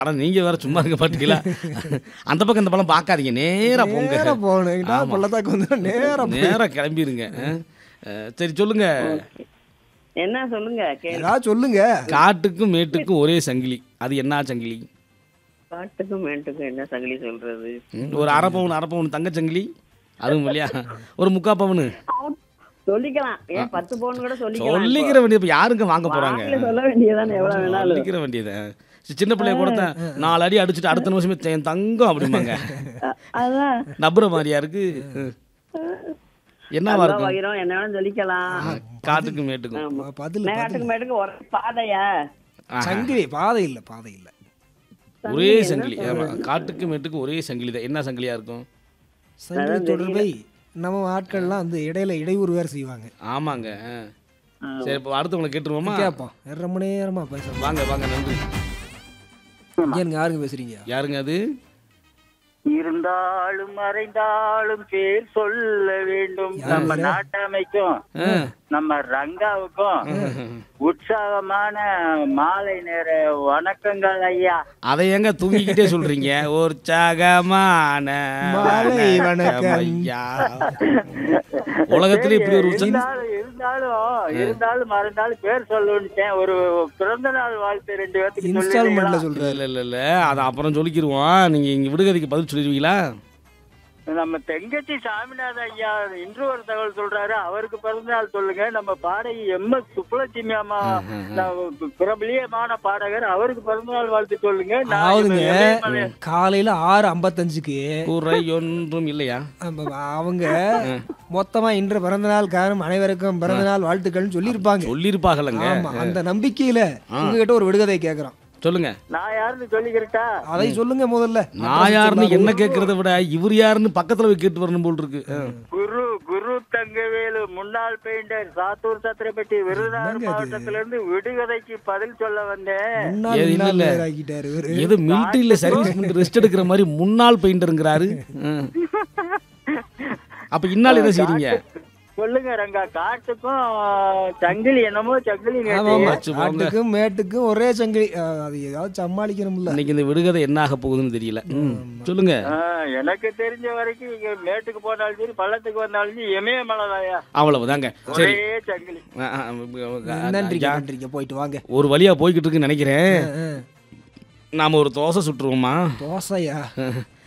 அட நீங்க வேற சும்மா இருக்க மாட்டீங்களா அந்த பக்கம் இந்த பக்கம் பார்க்காதீங்க நேரா போங்க நேரா போகணும் எங்கிட்ட ஆமா. பள்ளத்தாக்கு வந்து நேரா போய் நேரா கிளம்பிருங்க அஹ். அஹ், சரி சொல்லுங்க என்ன சொல்லுங்க கேளு ஏதாவது சொல்லுங்க காட்டுக்கும் மேட்டுக்கும் ஒரே சங்கிலி அது என்ன சங்கிலி காட்டுக்கும் மேட்டுக்கும் என்ன சங்கிலி சொல்றது ம், ஒரு அரை பவுன் அரை பவுன் தங்க சங்கிலி அதுவும் இல்லையா ஒரு முக்கா பவுனு சொல்லிக்கலாம் ஏன் பத்து பவுன் கூட சொல்லிக்கலாம் சொல்லிக்கிற வேண்டியது இப்ப யாருங்க வாங்க போறாங்க வாயில சொல்ல வேண்டியதானே எவ்வளவு வேணாலும் சொல்லிக்கிற வேண்டியது சின்ன பிள்ளைய கொடுத்த நாலு அடி அடிச்சுட்டு அடுத்த நிமிஷமே என் தங்கம் அப்படிம்பாங்க அ- அதான் நம்புற மாதிரியா இருக்கு ம். என்னவா நல்லா இருக்கும் வயிறும் என்ன வேணும் சொல்லிக்கலாம் காட்டுக்கும் மேட்டுக்கும் ஆமா. பதில் நான் காட்டுக்கு மேட்டுக்கு ஒரு பாதையா ஆஹா. சங்கிலி பாதை இல்ல பாதை இல்ல ஒரே சங்கிலி ஆமா காட்டுக்கு மேட்டுக்கு ஒரே சங்கிலி தான் என்ன சங்கிலியா இருக்கும் சங்கிலி தொடர்பை நம்ம ஆட்கள்லாம் வந்து இடையில இடையூறு வேற செய்வாங்க ஆமாங்க ஆ. சரி இப்போ அடுத்தவங்களை கேட்டுருவோமா கேட்போம் ரொம்ப நேரமா பேசுறோம் வாங்க வாங்க நன்றி ஏனுங்க யாருங்க பேசுறீங்க யாருங்க அது இருந்தாலும் மறைந்தாலும் பேர் சொல்ல வேண்டும் நம்ம நாட்டமைக்கும் ஆ. நம்ம ரங்காவுக்கும் உற்சாகமான மாலை நேர வணக்கங்கள் ஐயா அதை ஏங்க தூங்கிக்கிட்டே சொல்றீங்க உற்சாகமான மாலை வணக்கம். ஐயா உலகத்துல இப்படி ஒரு உற்சாகம் இருந்தாலும் இருந்தாலும் இருந்தாலும் மறைந்தாலும் பேர் சொல்லுன்ட்டேன் ஒரு பிறந்த நாள் வாழ்த்து ரெண்டு பேர்த்துக்கு இன்ஸ்டால்மெண்ட்ல சொல்லுவீங்களா? சொல்றாரு இல்ல இல்ல இல்ல அதை அப்புறம் சொல்லிக்கிருவோம் நீங்க இங்க விடுகதைக்கு பதில் சொல்லிடுவீங்களா நம்ம தெங்கச்சி சாமிநாத ஐயா இன்று ஒரு தகவல் சொல்றாரு அவருக்கு பிறந்த நாள் சொல்லுங்க நம்ம பாடகி எம் எஸ் சுப்புலட்சுமி அம்மா நம்ம பிரபலியமான பாடகர் அவருக்கு பிறந்த நாள் வாழ்த்து சொல்லுங்க நான் அதாவதுங்க இமயமலை- காலையில ஆறு ஐம்பத்தஞ்சுக்கு குறை ஒன்றும் இல்லையா அவங்க மொத்தமா இன்று பிறந்த நாள் காரணம் அனைவருக்கும் பிறந்த நாள் வாழ்த்துக்கள்னு சொல்லியிருப்பாங்க சொல்லியிருப்பாகலங்க ஆமா அந்த நம்பிக்கையில உங்ககிட்ட ஒரு விடுகதை கேக்குறோம் சொல்லுங்க நான் யாருன்னு சொல்லிக்கிறட்டா அதை சொல்லுங்க முதல்ல நான் யாருன்னு என்ன கேட்கறத விட இவர் யாருன்னு பக்கத்துல போய் கேட்டு வரணும் போல் இருக்கு ஆ. குரு குரு தங்கவேலு முன்னாள் பெயிண்டர் சாத்தூர் சத்திரப்பட்டி விருதுநகர் மாவட்டத்தில இருந்து விடுகதைக்கு பதில் சொல்ல வந்தேன் முன்னாள் ஏது இல்ல, முன்னாள் இல்ல. பேர் ஆக்கிட்டாரு இவரு. ஏதோ மிலிட்டரியில சர்வீஸ் பண்ணி ரெஸ்ட் எடுக்கிற மாதிரி முன்னாள் பெயிண்டருங்கிறாரு ஆ. அப்ப இன்னால் என்ன செய்றீங்க சொல்லுங்க ரங்கா காட்டுக்கும் சங்கிலி என்னமோ சங்கிலி ஆமா நேத்து. ஆமா வச்சு போங்க. காட்டுக்கும் மேட்டுக்கும் ஒரே சங்கிலி அஹ், அது ஏதாவது சமாளிக்கணும்ல இன்னைக்கு இந்த விடுகதை என்ன ஆக போகுதுன்னு தெரியல ம். சொல்லுங்க ஆ, எனக்கு தெரிஞ்ச வரைக்கும் இங்க மேட்டுக்கு போனாலும் சரி பள்ளத்துக்கு வந்தாலும் சரி இமயமலைதாயா அவ்வளவுதாங்க சரி ஒரே சங்கிலி ஆ, ஆ, ஆ, நன்றிங்க ஐயா, நன்றிங்க போயிட்டு வாங்க ஒரு வழியா போய்கிட்டு இருக்குன்னு நினைக்கிறேன் அஹ், நாம ஒரு தோசை சுட்டுருவோமா தோசையா